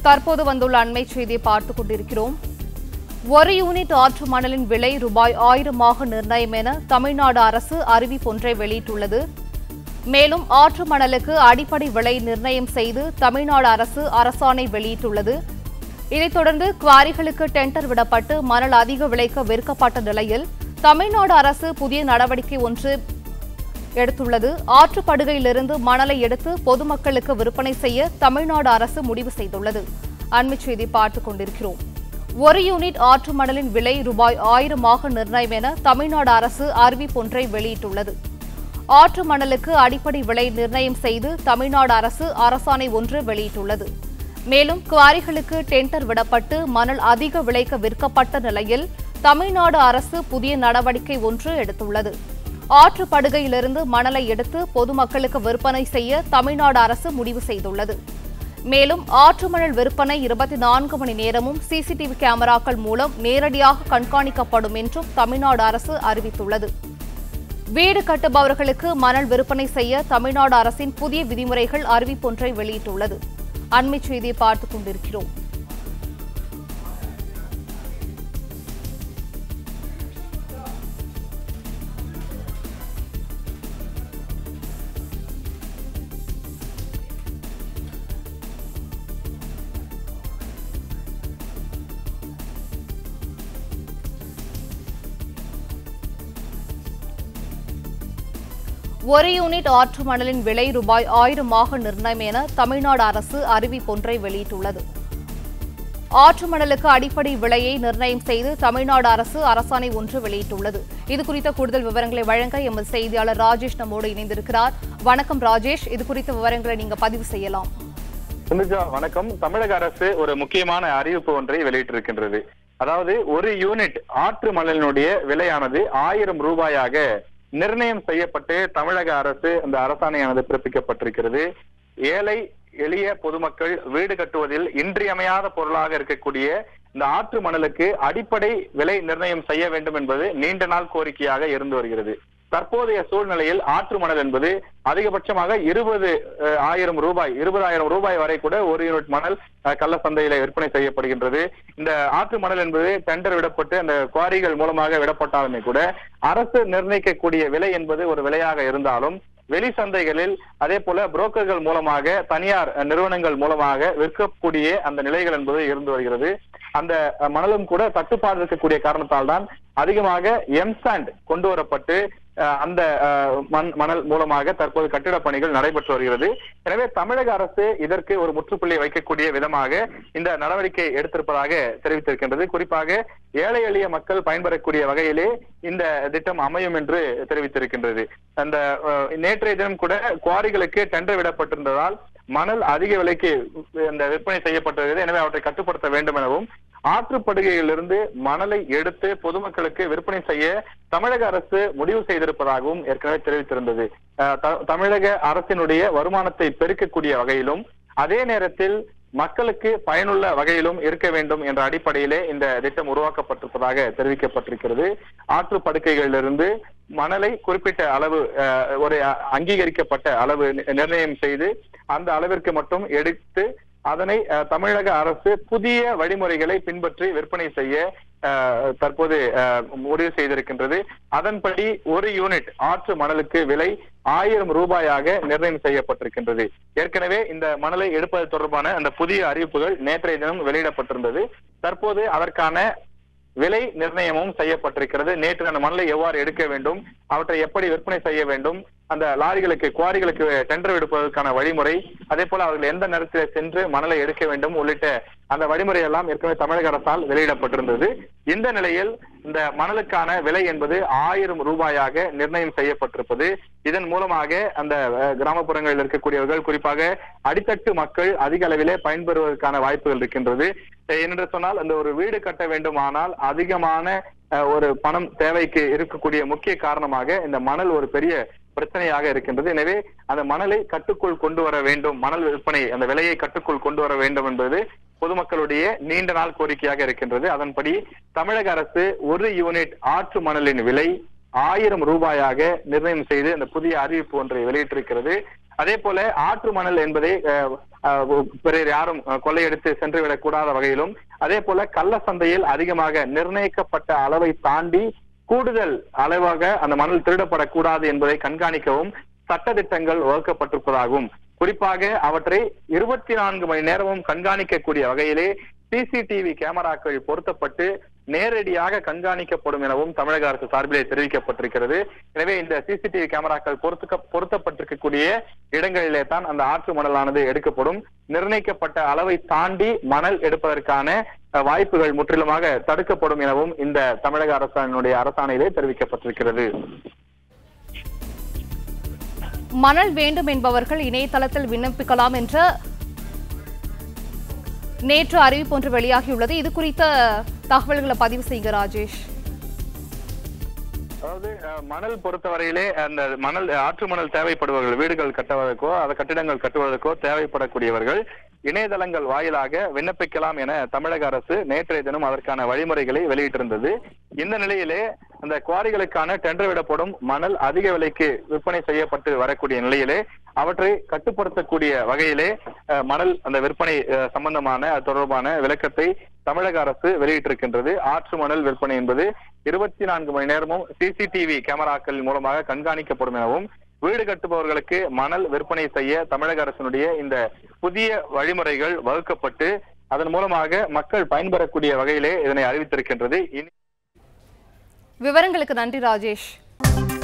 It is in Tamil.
தற்போது வந்துள்ள அண்மை செய்தியை பார்த்துக் கொண்டிருக்கிறோம் ஒரு யூனிட் ஆற்று மணலின் விலை ரூபாய் ஆயிரமாக நிர்ணயம் என தமிழ்நாடு அரசு அறிவிப்பொன்றை வெளியிட்டுள்ளது மேலும் ஆற்று மணலுக்கு அடிப்படை விலை நிர்ணயம் செய்து தமிழ்நாடு அரசு அரசாணை வெளியிட்டுள்ளது இதைத் தொடர்ந்து குவாரிகளுக்கு டெண்டர் விடப்பட்டு மணல் அதிக விலைக்கு விற்கப்பட்ட நிலையில் தமிழ்நாடு அரசு புதிய நடவடிக்கை ஒன்று எடுத்துள்ளது ஆற்றுப்படுகையிலிருந்து மணலை எடுத்து பொதுமக்களுக்கு விற்பனை செய்ய தமிழ்நாடு அரசு முடிவு செய்துள்ளது அண்மைச் செய்தி பார்த்துக் கொண்டிருக்கிறோம் ஒரு யூனிட் ஆற்று மணலின் விலை ரூபாய் ஆயிரமாக நிர்ணயம் என தமிழ்நாடு அரசு அறிவிப்பொன்றை வெளியிட்டுள்ளது ஆற்று மணலுக்கு அடிப்படை விலை நிர்ணயம் செய்து தமிழ்நாடு அரசு அரசாணை ஒன்று வெளியிட்டுள்ளது மேலும் குவாரிகளுக்கு டெண்டர் விடப்பட்டு மணல் அதிக விலைக்கு விற்கப்பட்ட நிலையில் தமிழ்நாடு அரசு புதிய நடவடிக்கை ஒன்று எடுத்துள்ளது ஆற்றுப்படுகையிலிருந்து மணலை எடுத்து பொதுமக்களுக்கு விற்பனை செய்ய தமிழ்நாடு அரசு முடிவு செய்துள்ளது மேலும் ஆற்று மணல் விற்பனை இருபத்தி நான்கு மணி நேரமும் சிசிடிவி கேமராக்கள் மூலம் நேரடியாக கண்காணிக்கப்படும் என்றும் தமிழ்நாடு அரசு அறிவித்துள்ளது வீடு கட்டுபவர்களுக்கு மணல் விற்பனை செய்ய தமிழ்நாடு அரசின் புதிய விதிமுறைகள் அறிவிப்பொன்றை வெளியிட்டுள்ளது அண்மைச் செய்தியை பார்த்துக் கொண்டிருக்கிறோம் ஒரு யூனிட் ஆற்று மணலின் விலை ரூபாய் ஆயிரமாக நிர்ணயம் என தமிழ்நாடு அரசு அறிவிப்பொன்றை வெளியிட்டுள்ளது ஆற்று மணலுக்கு அடிப்படை விலையை நிர்ணயம் செய்து தமிழ்நாடு அரசு அரசாணை ஒன்று வெளியிட்டுள்ளது இது குறித்த கூடுதல் விவரங்களை வழங்க எமது செய்தியாளர் ராஜேஷ் நம்மோடு இணைந்திருக்கிறார் வணக்கம் ராஜேஷ் இது குறித்த விவரங்களை நீங்க பதிவு செய்யலாம் சிந்துஜா வணக்கம் தமிழக அரசு ஒரு முக்கியமான அறிவிப்பு ஒன்றை வெளியிட்டிருக்கின்றது அதாவது ஒரு யூனிட் ஆற்று மணலினுடைய விலையானது ஆயிரம் ரூபாயாக நிர்ணயம் செய்யப்பட்டு தமிழக அரசு அந்த அரசாணையானது பிறப்பிக்கப்பட்டிருக்கிறது ஏழை எளிய பொதுமக்கள் வீடு கட்டுவதில் இன்றியமையாத பொருளாக இருக்கக்கூடிய இந்த ஆற்று மணலுக்கு அடிப்படை விலை நிர்ணயம் செய்ய வேண்டும் என்பது நீண்ட நாள் கோரிக்கையாக இருந்து வருகிறது தற்போதைய சூழ்நிலையில் ஆற்று மணல் என்பது அதிகபட்சமாக இருபது ஆயிரம் ரூபாய் இருபதாயிரம் ரூபாய் வரை கூட ஒரு யூனிட் மணல் அஹ், கள்ள சந்தையில விற்பனை செய்யப்படுகின்றது இந்த ஆற்று மணல் என்பது டெண்டர் விடப்பட்டு அந்த குவாரிகள் மூலமாக விடப்பட்டாலுமே கூட அரசு நிர்ணயிக்கக்கூடிய விலை என்பது ஒரு விலையாக இருந்தாலும் வெளி சந்தைகளில் அதே போல புரோக்கர்கள் மூலமாக தனியார் அஹ், நிறுவனங்கள் மூலமாக விற்கக்கூடிய அந்த நிலைகள் என்பது இருந்து வருகிறது அந்த அஹ், மணலும் கூட தட்டுப்பாடு இருக்கக்கூடிய காரணத்தால் தான் அதிகமாக எம்சாண்ட் கொண்டு வரப்பட்டு அஹ், அந்த அஹ், மண் மணல் மூலமாக தற்போது கட்டிட பணிகள் நடைபெற்று வருகிறது எனவே தமிழக அரசு இதற்கு ஒரு முற்றுப்புள்ளி வைக்கக்கூடிய விதமாக இந்த நடவடிக்கை எடுத்திருப்பதாக தெரிவித்திருக்கின்றது குறிப்பாக ஏழை எளிய மக்கள் பயன்பெறக்கூடிய வகையிலே இந்த திட்டம் அமையும் என்று தெரிவித்திருக்கின்றது அந்த அஹ், நேற்றைய தினம் கூட குவாரிகளுக்கு டெண்டர் விடப்பட்டிருந்ததால் மணல் அதிக விலைக்கு இந்த விற்பனை செய்யப்பட்டிருக்கிறது எனவே அவற்றை கட்டுப்படுத்த வேண்டும் எனவும் ஆற்றுப்படுகையிலிருந்து மணலை எடுத்து பொதுமக்களுக்கு விற்பனை செய்ய தமிழக அரசு முடிவு செய்திருப்பதாகவும் ஏற்கனவே தெரிவித்திருந்தது அஹ், த- தமிழக அரசினுடைய வருமானத்தை பெருக்கக்கூடிய வகையிலும் அதே நேரத்தில் மக்களுக்கு பயனுள்ள வகையிலும் இருக்க வேண்டும் என்ற அடிப்படையிலே இந்த திட்டம் உருவாக்கப்பட்டிருப்பதாக தெரிவிக்கப்பட்டிருக்கிறது ஆற்று படுக்கைகளிலிருந்து மணலை குறிப்பிட்ட அளவு அஹ், ஒரு அ- அங்கீகரிக்கப்பட்ட அளவு நி- நிர்ணயம் செய்து அந்த அளவிற்கு மட்டும் எடுத்து அதனை அஹ், தமிழக அரசு புதிய வழிமுறைகளை பின்பற்றி விற்பனை செய்ய அஹ், தற்போது அஹ், முடிவு செய்திருக்கின்றது அதன்படி ஒரு யூனிட் ஆற்று மணலுக்கு விலை ஆயிரம் ரூபாயாக நிர்ணயம் செய்யப்பட்டிருக்கின்றது ஏற்கனவே இந்த மணலை எடுப்பது தொடர்பான அந்த புதிய அறிவிப்புகள் நேற்றைய தினம் வெளியிடப்பட்டிருந்தது தற்போது அதற்கான விலை நிர்ணயமும் செய்யப்பட்டிருக்கிறது நேற்று அந்த மணலை எவ்வாறு எடுக்க வேண்டும் அவற்றை எப்படி விற்பனை செய்ய வேண்டும் அந்த லாரிகளுக்கு குவாரிகளுக்கு டெண்டர் விடுப்பதற்கான வழிமுறை அதே போல அவர்கள் எந்த நேரத்தில் சென்று மணலை எடுக்க வேண்டும் உள்ளிட்ட அந்த வழிமுறை எல்லாம் ஏற்கனவே தமிழக அரசால் வெளியிடப்பட்டிருந்தது இந்த நிலையில் இந்த மணலுக்கான விலை என்பது ஆயிரம் ரூபாயாக நிர்ணயம் செய்யப்பட்டிருப்பது இதன் மூலமாக அந்த அஹ், கிராமப்புறங்களில் இருக்கக்கூடியவர்கள் குறிப்பாக அடித்தட்டு மக்கள் அதிக அளவிலே பயன்பெறுவதற்கான வாய்ப்புகள் இருக்கின்றது அஹ், ஏனென்று சொன்னால் அந்த ஒரு வீடு கட்ட வேண்டுமானால் அதிகமான அஹ், ஒரு பணம் தேவைக்கு இருக்கக்கூடிய முக்கிய காரணமாக இந்த மணல் ஒரு பெரிய பிரச்சனையாக இருக்கின்றது எனவே அந்த மணலை கட்டுக்குள் கொண்டு வர வேண்டும் மணல் விற்பனை அந்த விலையை கட்டுக்குள் கொண்டு வர வேண்டும் என்பது பொதுமக்களுடைய நீண்ட நாள் கோரிக்கையாக இருக்கின்றது அதன்படி தமிழக அரசு ஒரு யூனிட் ஆற்று மணலின் விலை ஆயிரம் ரூபாயாக நிர்ணயம் செய்து அந்த புதிய அறிவிப்பு ஒன்றை வெளியிட்டிருக்கிறது அதே போல ஆற்று மணல் என்பதை அஹ், அஹ், பிறர் யாரும் அஹ், கொள்ளையடித்து சென்றுவிடக் கூடாத வகையிலும் அதே போல கள்ள சந்தையில் அதிகமாக நிர்ணயிக்கப்பட்ட அளவை தாண்டி கூடுதல் அளவாக அந்த மணல் திருடப்படக்கூடாது என்பதை கண்காணிக்கவும் சட்டதிட்டங்கள் வகுக்கப்பட்டிருப்பதாகவும் குறிப்பாக அவற்றை இருபத்தி நான்கு மணி நேரமும் கண்காணிக்கக்கூடிய வகையிலே சிசிடிவி கேமராக்கள் பொருத்தப்பட்டு நேரடியாக கண்காணிக்கப்படும் எனவும் தமிழக அரசு சார்பிலே தெரிவிக்கப்பட்டிருக்கிறது எனவே இந்த சிசிடிவி கேமராக்கள் பொருத்துக்க பொருத்தப்பட்டிருக்கக்கூடிய இடங்களிலே தான் அந்த ஆற்று மணலானது எடுக்கப்படும் நிர்ணயிக்கப்பட்ட அளவை தாண்டி மணல் எடுப்பதற்கான அஹ், வாய்ப்புகள் முற்றிலுமாக தடுக்கப்படும் எனவும் இந்த தமிழக அரசானுடைய அரசாணையிலே தெரிவிக்கப்பட்டிருக்கிறது மணல் வேண்டும் என்பவர்கள் இணையதளத்தில் விண்ணப்பிக்கலாம் என்ற நேற்று அறிவிப்பு ஒன்று வெளியாகியுள்ளது இது குறித்த தகவல்களை பதிவு செய்யுங்க ராஜேஷ் அதாவது அஹ், மணல் பொறுத்தவரையிலே அந்த மணல் ஆற்று மணல் தேவைப்படுபவர்கள் வீடுகள் கட்டுவதற்கோ அந்த கட்டிடங்கள் கட்டுவதற்கோ தேவைப்படக்கூடியவர்கள் இணையதளங்கள் வாயிலாக விண்ணப்பிக்கலாம் என தமிழக அரசு நேற்றைய தினம் அதற்கான வழிமுறைகளை வெளியிட்டிருந்தது இந்த நிலையிலே அந்த குவாரிகளுக்கான டெண்டர் விடப்படும் மணல் அதிக விலைக்கு விற்பனை செய்யப்பட்டு வரக்கூடிய நிலையிலே அவற்றை கட்டுப்படுத்தக்கூடிய வகையிலே அஹ், மணல் அந்த விற்பனை அஹ், சம்பந்தமான அது தொடர்பான விளக்கத்தை தமிழக அரசு வெளியிட்டிருக்கின்றது ஆற்று மணல் விற்பனை என்பது இருபத்தி நான்கு மணி நேரமும் சிசிடிவி கேமராக்கள் மூலமாக கண்காணிக்கப்படும் எனவும் வீடு கட்டுபவர்களுக்கு மணல் விற்பனை செய்ய தமிழக அரசினுடைய இந்த புதிய வழிமுறைகள் வகுக்கப்பட்டு அதன் மூலமாக மக்கள் பயன்பெறக்கூடிய வகையிலே இதனை அறிவித்திருக்கின்றது இனி விவரங்களுக்கு நன்றி ராஜேஷ்